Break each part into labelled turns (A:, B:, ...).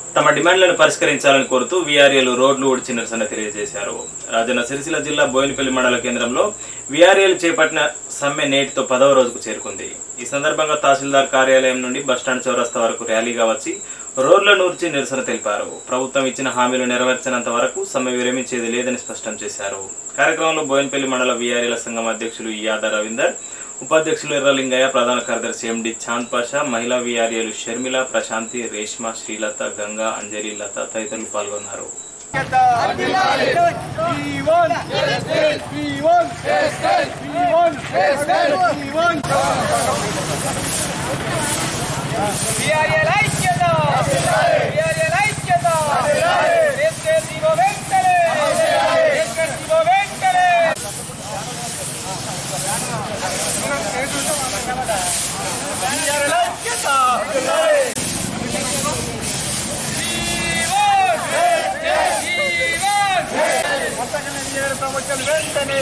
A: తమ డిమాండ్లను పరిష్కరించాలని కోరుతూ వీఆర్ఏలు రోడ్లు ఊడ్చి నిరసన తెలియజేశారు రాజన్న సిరిసిల్ల జిల్లా బోయినపల్లి మండల కేంద్రంలో వీఆర్ఏలు చేపట్టిన సమ్మె నేటితో పదవ రోజుకు చేరుకుంది ఈ సందర్భంగా తహసీల్దార్ కార్యాలయం నుండి బస్టాండ్ చౌరస్తా వరకు ర్యాలీగా వచ్చి రోడ్ల నూర్చి నిరసన తెలిపారు ప్రభుత్వం ఇచ్చిన హామీలు నెరవేర్చినంత వరకు సమ్మె విరమించేది లేదని స్పష్టం చేశారు కార్యక్రమంలో బోయినపల్లి మండల వీఆర్ఏల సంఘం అధ్యక్షులు యాద రవీందర్ ఉపాధ్యక్షులు ఎర్రలింగయ్య ప్రధాన కార్యదర్శి ఎండి చాంద్ పాషా మహిళా వీఆర్ఏలు షర్మిల ప్రశాంతి రేష్మ శ్రీలత గంగా అంజలి లత తదితరులు పాల్గొన్నారు
B: వీఆర్ఏల ఐక్యత వీఆర్ఏల ఐక్యత ఎస్కే జీవో వెంటనే ఎస్కే జీవో వెంటనే వీఆర్ఏల ఐక్యత జీవన్ జీవన్ కొత్తగా వీఆర్ ప్రమోషన్ వెంటనే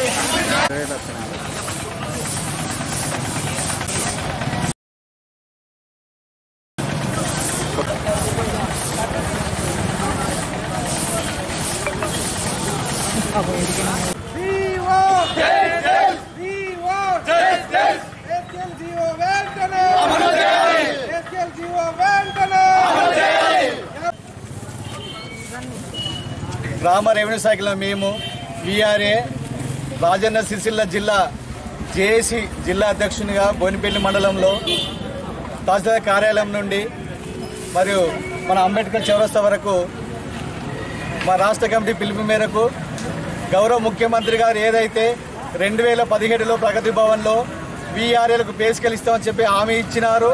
C: గ్రామ రెవెన్యూ శాఖలో మేము విఆర్ఏ రాజన్న సిరిసిల్ల జిల్లా జేఏసీ జిల్లా అధ్యక్షునిగా బోనిపల్లి మండలంలో తహసీల్దార్ కార్యాలయం నుండి మరియు మన అంబేద్కర్ చౌరస్తా వరకు మా రాష్ట్ర కమిటీ పిలుపు మేరకు గౌరవ ముఖ్యమంత్రి గారు ఏదైతే రెండు వేల పదిహేడులో ప్రగతి భవన్లో వీఆర్ఏలకు పేసుకెళ్ళిస్తామని చెప్పి హామీ ఇచ్చినారు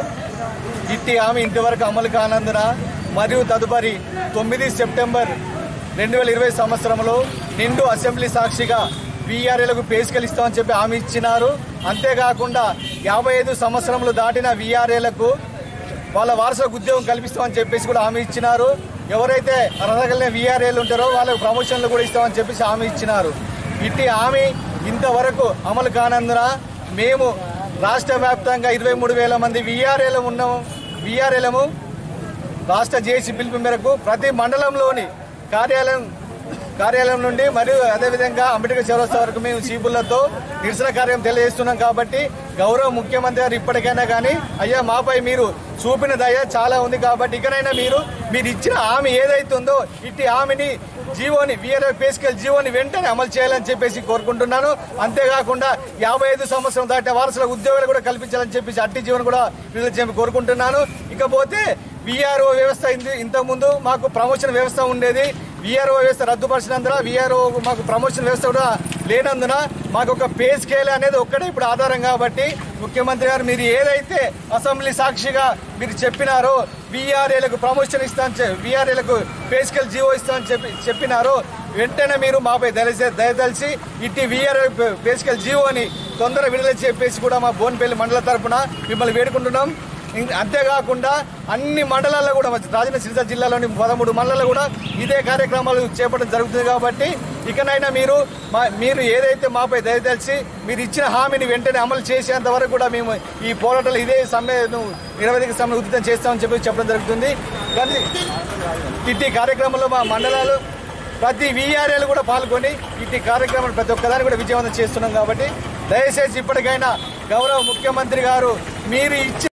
C: ఇట్టి హామీ ఇంతవరకు అమలు కానందున మరియు తదుపరి తొమ్మిది సెప్టెంబర్ రెండు వేల ఇరవై సంవత్సరంలో నిండు అసెంబ్లీ సాక్షిగా వీఆర్ఏలకు పేసుకెళ్ళిస్తామని చెప్పి హామీ ఇచ్చినారు అంతేకాకుండా యాభై ఐదు సంవత్సరములు దాటిన వీఆర్ఏలకు వాళ్ళ వారసులకు ఉద్యోగం కల్పిస్తామని చెప్పేసి కూడా హామీ ఇచ్చినారు ఎవరైతే అర్హతగలిగిన వీఆర్ఏలు ఉంటారో వాళ్ళకు ప్రమోషన్లు కూడా ఇస్తామని చెప్పేసి హామీ ఇచ్చినారు ఇట్టి హామీ ఇంతవరకు అమలు కానందున మేము రాష్ట్ర వ్యాప్తంగా ఇరవై మూడు వేల మంది వీఆర్ఏలు ఉన్నాము వీఆర్ఏలము రాష్ట్ర జేసీ పిలుపు మేరకు ప్రతి మండలంలోని కార్యాలయం కార్యాలయం నుండి మరియు అదేవిధంగా అంబేద్కర్ చౌరస్తా వరకు మేము సీబులతో నిరసన కార్యం తెలియజేస్తున్నాం కాబట్టి గౌరవ ముఖ్యమంత్రి గారు ఇప్పటికైనా కానీ అయ్యా మాపై మీరు చూపిన దయ చాలా ఉంది కాబట్టి ఇకనైనా మీరు మీరు ఇచ్చిన హామీ ఏదైతే ఉందో ఇట్టి హామీని జీవోని వీఆర్ఐ పేస్కెల్ జీవోని వెంటనే అమలు చేయాలని చెప్పేసి కోరుకుంటున్నాను అంతేకాకుండా యాభై ఐదు సంవత్సరం దాటిన వారసుల ఉద్యోగాలు కూడా కల్పించాలని చెప్పేసి అట్టి జీవన్ కూడా విడుదల చేయమని కోరుకుంటున్నాను ఇకపోతే విఆర్ఓ వ్యవస్థ ఇంత- ఇంతకుముందు మాకు ప్రమోషన్ వ్యవస్థ ఉండేది విఆర్ఓ వ్యవస్థ రద్దుపరిచినందున విఆర్ఓ మాకు ప్రమోషన్ వ్యవస్థ కూడా లేనందున మాకు ఒక పే స్కేల్ అనేది ఒక్కటే ఇప్పుడు ఆధారం కాబట్టి ముఖ్యమంత్రి గారు మీరు ఏదైతే అసెంబ్లీ సాక్షిగా మీరు చెప్పినారో విఆర్ఏలకు ప్రమోషన్ ఇస్తాను విఆర్ఏలకు పే స్కేల్ జీవో ఇస్తామని చెప్పి చెప్పినారో వెంటనే మీరు మాపై దయచేసి దయదలిచి ఇట్టి విఆర్ఏ పే స్కేల్ జీవోని తొందర విడుదల చెప్పేసి కూడా మా బోన్పల్లి మండల తరపున మిమ్మల్ని వేడుకుంటున్నాం ఇం- అంతేకాకుండా అన్ని మండలాల్లో కూడా రాజన్న సిరిసిల్ల జిల్లాలోని పదమూడు మండలాల్లో కూడా ఇదే కార్యక్రమాలు చేపట్టడం జరుగుతుంది కాబట్టి ఇకనైనా మీరు మా మీరు ఏదైతే మాపై దయదలిచి మీరు ఇచ్చిన హామీని వెంటనే అమలు చేసేంత వరకు కూడా మేము ఈ పోరాటాలు ఇదే సమ్మెను నిరవధిక సమ్మె ఉచితం చేస్తామని చెప్పి చెప్పడం జరుగుతుంది కానీ ఇట్టి కార్యక్రమంలో మా మండలాలు ప్రతి వీఆర్ఏలు కూడా పాల్గొని ఇట్టి కార్యక్రమాలు ప్రతి ఒక్కదాన్ని కూడా విజయవంతం చేస్తున్నాం కాబట్టి దయచేసి ఇప్పటికైనా గౌరవ ముఖ్యమంత్రి గారు మీరు ఇచ్చిన